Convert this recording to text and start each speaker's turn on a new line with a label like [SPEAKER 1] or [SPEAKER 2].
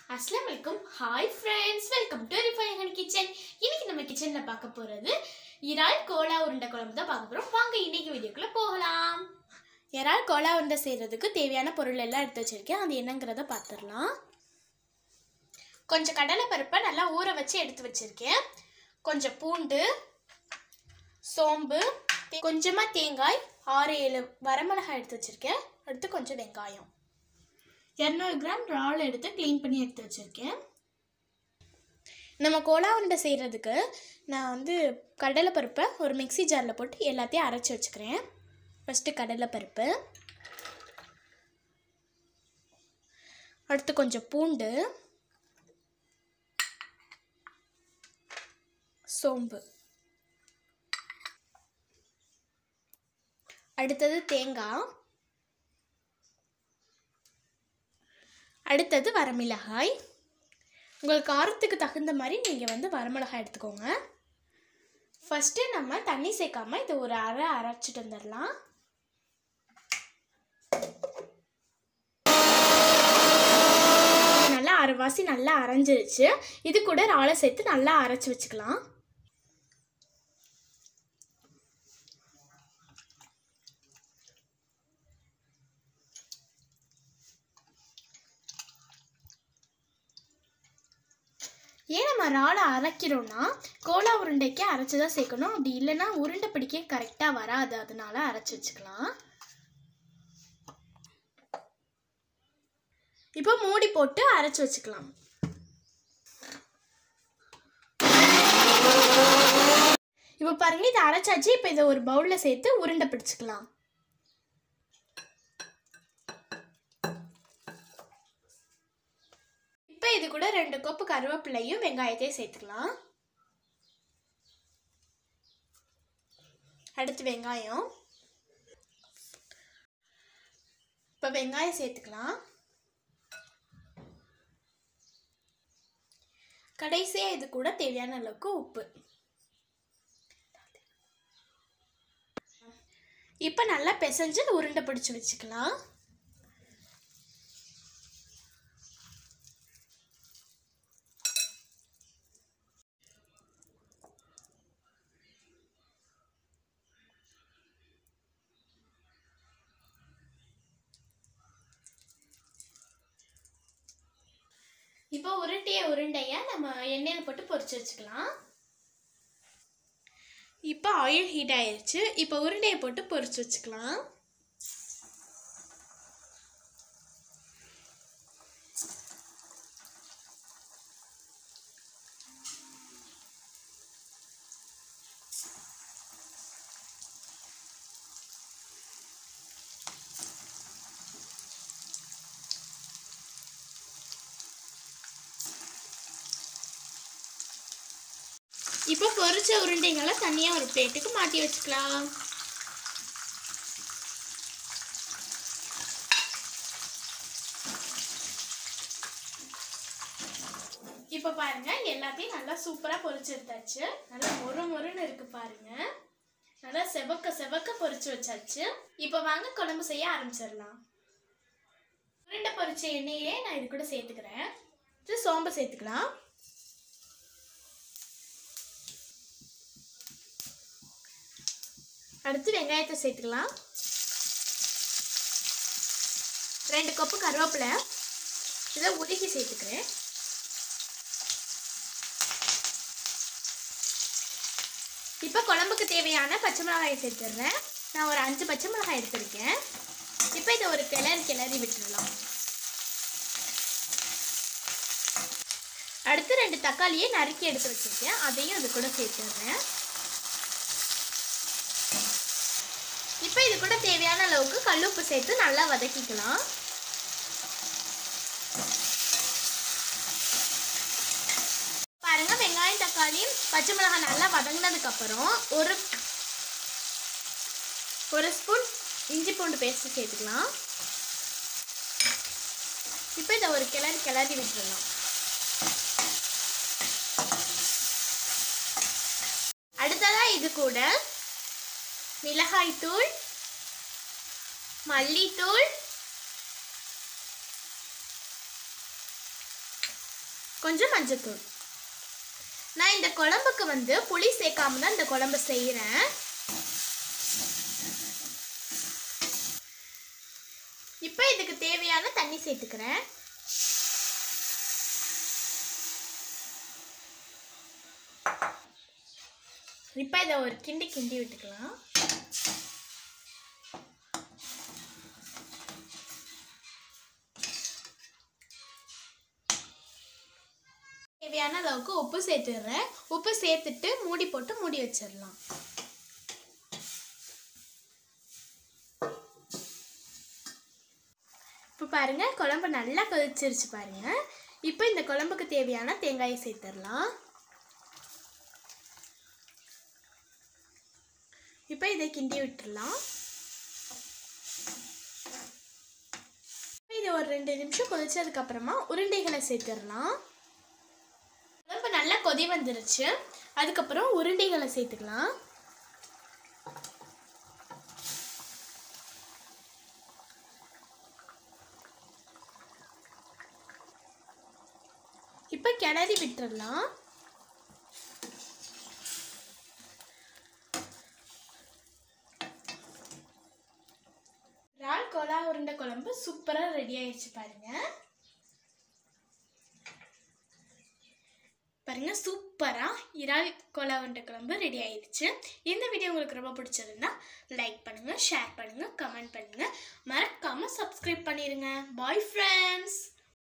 [SPEAKER 1] அஸ்லாம் வலைக்கும் hi friends welcome to refine kitchen இன்னைக்கு நம்ம கிச்சனில் பார்க்க போகிறது இறால் கோலா உருண்டை குழம்பு தான் பார்க்க போகிறோம் வாங்க இன்னைக்கு வீடியோக்குள்ளே போகலாம் இறால் கோலா உருண்டை செய்கிறதுக்கு தேவையான பொருள் எல்லாம் எடுத்து வச்சிருக்கேன் அது என்னங்கிறத பார்த்துடலாம் கொஞ்சம் கடலை பருப்பை நல்லா ஊற வச்சு எடுத்து வச்சிருக்கேன் கொஞ்சம் பூண்டு சோம்பு தே- கொஞ்சமா தேங்காய் ஆறு ஏழு வரமிளகாய் எடுத்து வச்சிருக்கேன் அடுத்து கொஞ்சம் வெங்காயம் இரநூறு கிராம் இறால் எடுத்து க்ளீன் பண்ணி எடுத்து வச்சுருக்கேன் நம்ம கோலா உருண்டை செய்கிறதுக்கு நான் வந்து கடலைப்பருப்பை ஒரு மிக்ஸி ஜாரில் போட்டு எல்லாத்தையும் அரைச்சி வச்சுக்கிறேன் ஃபஸ்ட்டு கடலைப்பருப்பு அடுத்து கொஞ்சம் பூண்டு சோம்பு அடுத்தது தேங்காய் அடுத்தது வரமிளகாய் உங்கள் காரத்துக்கு தகுந்த மாதிரி நீங்கள் வந்து வரமிளகாய் எடுத்துக்கோங்க ஃபஸ்ட்டு நம்ம தண்ணி சேர்க்காம இது ஒரு அரை அரைச்சிட்டு வந்துடலாம் நல்லா அரைவாசி நல்லா அரைஞ்சிருச்சு இது கூட ராளை சேர்த்து நல்லா அரைச்சி வச்சுக்கலாம் ஏன் நம்ம ராளை அரைக்கிறோம்னா கோலா உருண்டைக்கு அரைச்சி தான் சேர்க்கணும் அப்படி இல்லைன்னா உருண்டை பிடிக்க கரெக்டாக வராது அதனால அரைச்சி வச்சுக்கலாம் இப்போ மூடி போட்டு அரைச்சி வச்சுக்கலாம் இப்போ பாருங்க இதை அரைச்சாச்சு இப்போ இதை ஒரு பவுலில் சேர்த்து உருண்டை பிடிச்சிக்கலாம் இப்போ இது கூட ரெண்டு கொப்பு கருவேப்பிலையும் வெங்காயத்தையும் சேர்த்துக்கலாம் அடுத்து வெங்காயம் இப்போ வெங்காயம் சேர்த்துக்கலாம் கடைசியாக இது கூட தேவையான அளவுக்கு உப்பு இப்போ நல்லா பிசைஞ்சு உருண்டை பிடிச்சி வச்சுக்கலாம் இப்போ உருட்டிய உருண்டைய நம்ம எண்ணெயில் போட்டு பொரிச்சு வச்சுக்கலாம் இப்போ ஆயில் ஹீட் ஆயிருச்சு இப்போ உருண்டையை போட்டு பொரிச்சு வச்சுக்கலாம் இப்போ பொரிச்ச உருண்டைங்களை தனியாக ஒரு பிளேட்டுக்கு மாற்றி வச்சுக்கலாம் இப்போ பாருங்க எல்லாத்தையும் நல்லா சூப்பராக பொரிச்சு எடுத்தாச்சு நல்லா மொறு மொறுன்னு இருக்கு பாருங்க நல்லா செவக்க செவக்க பொரிச்சு வச்சாச்சு இப்போ வாங்க குழம்பு செய்ய ஆரம்பிச்சிடலாம் உருண்டை பொரிச்ச எண்ணெயே நான் இது கூட சேர்த்துக்கிறேன் இது சோம்பு சேர்த்துக்கலாம் அடுத்து வெங்காயத்தை சேர்த்துக்கலாம் ரெண்டு கப்பு கருவேப்பிலை இதை உருக்கி சேர்த்துக்கிறேன் இப்போ குழம்புக்கு தேவையான பச்சை மிளகாய் சேர்த்துடுறேன் நான் ஒரு அஞ்சு பச்சை மிளகாய் எடுத்திருக்கேன் இப்போ இதை ஒரு கிளறி கிளறி விட்டுடலாம் அடுத்து ரெண்டு தக்காளியை நறுக்கி எடுத்து வச்சிருக்கேன் அதையும் அது கூட சேர்த்துடுறேன் இப்போ இது கூட தேவையான அளவுக்கு கல்லுப்பு சேர்த்து நல்லா வதக்கிக்கலாம் பாருங்க வெங்காயம் தக்காளி பச்சை மிளகாய் நல்லா வதங்கினதுக்கு அப்புறம் ஒரு ஒரு ஸ்பூன் இஞ்சி பூண்டு பேஸ்ட் சேர்த்துக்கலாம் இப்போ இதை ஒரு கிளறி கிளறி விட்டுடலாம் அடுத்ததா இது கூட மிளகாய்த்தூள் மல்லித்தூள் கொஞ்சம் மஞ்சத்தூள் நான் இந்த குழம்புக்கு வந்து புளி சேர்க்காம தான் இந்த குழம்பு செய்கிறேன் இப்போ இதுக்கு தேவையான தண்ணி சேர்த்துக்கிறேன் இப்போ இதை ஒரு கிண்டி கிண்டி விட்டுக்கலாம் தேவையான அளவுக்கு உப்பு சேர்த்துடுறேன் உப்பு சேர்த்துட்டு மூடி போட்டு மூடி வச்சிடலாம் இப்போ பாருங்க குழம்பு நல்லா கொதிச்சிருச்சு பாருங்க இப்போ இந்த குழம்புக்கு தேவையான தேங்காயை சேர்த்துடலாம் இப்போ இதை கிண்டி விட்டுறலாம் இது ஒரு ரெண்டு நிமிஷம் கொதிச்சதுக்கு அப்புறமா உருண்டைகளை சேர்த்துடலாம் குழம்பு நல்லா கொதி வந்துருச்சு அதுக்கப்புறம் உருண்டைகளை சேர்த்துக்கலாம் இப்போ கிளறி விட்டுறலாம் இறால் கோலா உருண்டை குழம்பு சூப்பராக ரெடி ஆயிடுச்சு பாருங்க பாருங்க சூப்பராக இறால் கோலா உருண்டை குழம்பு ரெடி ஆயிடுச்சு இந்த வீடியோ உங்களுக்கு ரொம்ப பிடிச்சிருந்தா லைக் பண்ணுங்க ஷேர் பண்ணுங்க கமெண்ட் பண்ணுங்க மறக்காம சப்ஸ்கிரைப் பண்ணிடுங்க பாய் ஃப்ரெண்ட்ஸ்